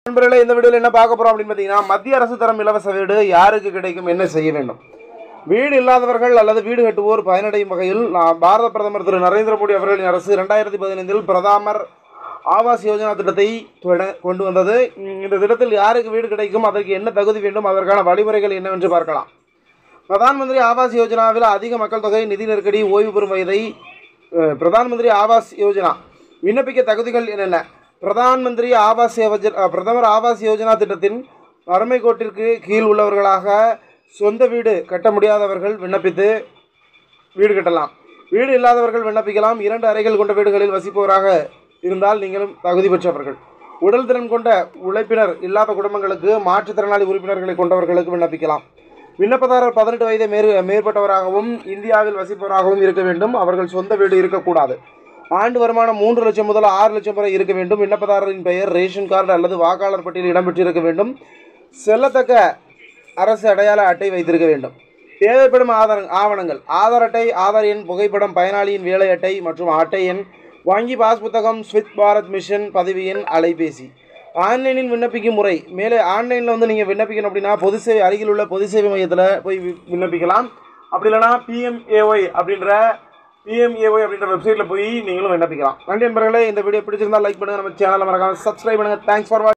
நண்பர்களே இந்த வீடியோவில் என்ன பார்க்க போறோம் அப்படின்னு பார்த்தீங்கன்னா மத்திய அரசு தரும் இலவச வீடு யாருக்கு கிடைக்கும் என்ன செய்ய வேண்டும் வீடு இல்லாதவர்கள் அல்லது வீடு கட்டுவோர் பயனடையும் வகையில் நான் பாரத பிரதமர் திரு நரேந்திர மோடி அவர்களின் அரசு ரெண்டாயிரத்தி பதினைந்தில் பிரதமர் ஆவாஸ் யோஜனா திட்டத்தை தொட- கொண்டு வந்தது உம், இந்த திட்டத்தில் யாருக்கு வீடு கிடைக்கும் அதற்கு என்ன தகுதி வேண்டும் அதற்கான வழிமுறைகள் என்னவென்று பார்க்கலாம் பிரதான் மந்திரி ஆவாஸ் யோஜனாவில் அதிக மக்கள் தொகை நிதி நெருக்கடி ஓய்வு பெறும் வயதை அஹ், பிரதான் மந்திரி ஆவாஸ் யோஜனா விண்ணப்பிக்க தகுதிகள் என்னென்ன பிரதான் மந்திரி ஆவாஸ் யோஜனா அஹ், பிரதமர் ஆவாஸ் யோஜனா திட்டத்தின் வறுமை கோட்டிற்கு கீழ் உள்ளவர்களாக சொந்த வீடு கட்ட முடியாதவர்கள் விண்ணப்பித்து வீடு கட்டலாம் வீடு இல்லாதவர்கள் விண்ணப்பிக்கலாம் இரண்டு அறைகள் கொண்ட வீடுகளில் வசிப்பவராக இருந்தால் நீங்களும் தகுதி பெற்றவர்கள் உடல் திறன் கொண்ட உழைப்பினர் இல்லாத குடும்பங்களுக்கு மாற்றுத்திறனாளி உறுப்பினர்களை கொண்டவர்களுக்கு விண்ணப்பிக்கலாம் விண்ணப்பதாரர் பதினெட்டு வயதை மேற் மேற்பட்டவராகவும் இந்தியாவில் வசிப்பவராகவும் இருக்க வேண்டும் அவர்கள் சொந்த வீடு இருக்கக்கூடாது ஆண்டு வருமானம் மூன்று லட்சம் முதல் ஆறு லட்சம் வரை இருக்க வேண்டும் விண்ணப்பதாரரின் பெயர் ரேஷன் கார்டு அல்லது வாக்காளர் பட்டியலில் இடம்பெற்றிருக்க வேண்டும் செல்லத்தக்க அரசு அடையாள அட்டை வைத்திருக்க வேண்டும் தேவைப்படும் ஆதார ஆவணங்கள் ஆதார் அட்டை ஆதார் எண் புகைப்படம் பயனாளியின் வேலை அட்டை மற்றும் அட்டை எண் வங்கி பாஸ் புத்தகம் ஸ்வித் பாரத் மிஷன் பதிவு எண் அலைபேசி ஆன்லைனில் விண்ணப்பிக்கும் முறை மேலே ஆன்லைனில் வந்து நீங்கள் விண்ணப்பிக்கணும் அப்படின்னா பொது சேவை அருகில் உள்ள பொது சேவை மையத்தில் போய் வி- விண்ணப்பிக்கலாம் அப்படி இல்லைனா பிஎம்ஏஒய் அப்படின்ற பிஎம்ஏஒய் அப்படின்ற வெப்சைட்டில் போய் நீங்களும் விண்ணப்பிக்கலாம் நன்றி நண்பர்களே இந்த வீடியோ பிடிச்சிருந்தா லைக் பண்ணுங்கள் நம்ம சேனலை மறக்காம சப்ஸ்கிரைப் பண்ணுங்கள் தேங்க்ஸ் ஃபார்